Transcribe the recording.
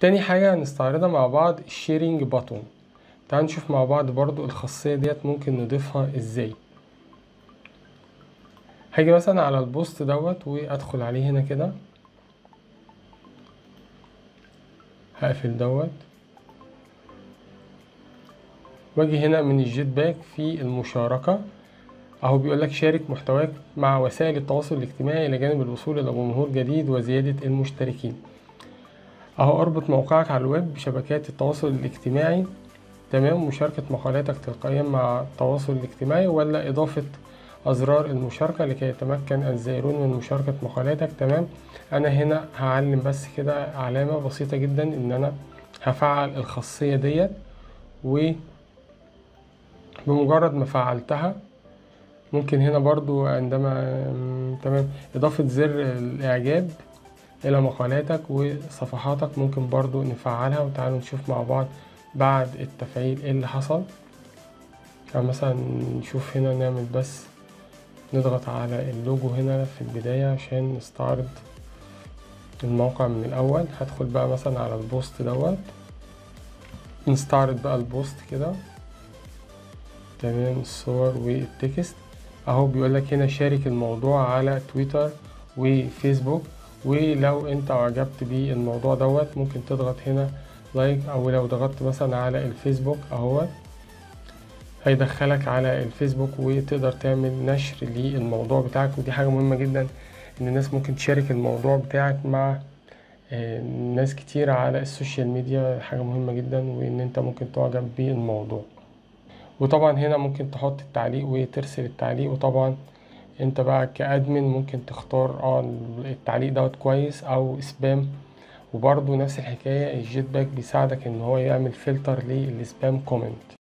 تاني حاجة هنستعرضها مع بعض الشيرنج باتون تعال نشوف مع بعض برضو الخاصية ديت ممكن نضيفها ازاي هاجي مثلا على البوست دوت وادخل عليه هنا كده هقفل دوت واجي هنا من الجيت باك في المشاركة اهو بيقولك شارك محتواك مع وسائل التواصل الاجتماعي الى جانب الوصول الى جمهور جديد وزيادة المشتركين اهو اربط موقعك على الويب بشبكات التواصل الاجتماعي تمام مشاركة مقالاتك تلقائيا مع التواصل الاجتماعي ولا اضافة أزرار المشاركة لكي يتمكن الزائرون من مشاركة مقالاتك تمام أنا هنا هعلم بس كده علامة بسيطة جدا إن أنا هفعل الخاصية ديت و بمجرد ما فعلتها ممكن هنا برضو عندما تمام إضافة زر الإعجاب إلى مقالاتك وصفحاتك ممكن برضو نفعلها وتعالوا نشوف مع بعض بعد التفعيل ايه اللي حصل يعني مثلا نشوف هنا نعمل بس نضغط على اللوجو هنا في البداية عشان نستعرض الموقع من الأول هدخل بقى مثلا على البوست دوت نستعرض بقى البوست كده تمام الصور والتكست اهو بيقولك هنا شارك الموضوع على تويتر وفيسبوك ولو انت اعجبت بالموضوع دوت ممكن تضغط هنا لايك او لو ضغطت مثلا على الفيسبوك اهوت هيدخلك على الفيسبوك وتقدر تعمل نشر للموضوع بتاعك ودي حاجة مهمة جدا ان الناس ممكن تشارك الموضوع بتاعك مع ناس كتير على السوشيال ميديا حاجة مهمة جدا وان انت ممكن تعجب بالموضوع وطبعا هنا ممكن تحط التعليق وترسل التعليق وطبعا انت بقى كادمن ممكن تختار اه التعليق دوت كويس او سبام وبرضه نفس الحكاية الجيت باك بيساعدك ان هو يعمل فلتر للسبام كومنت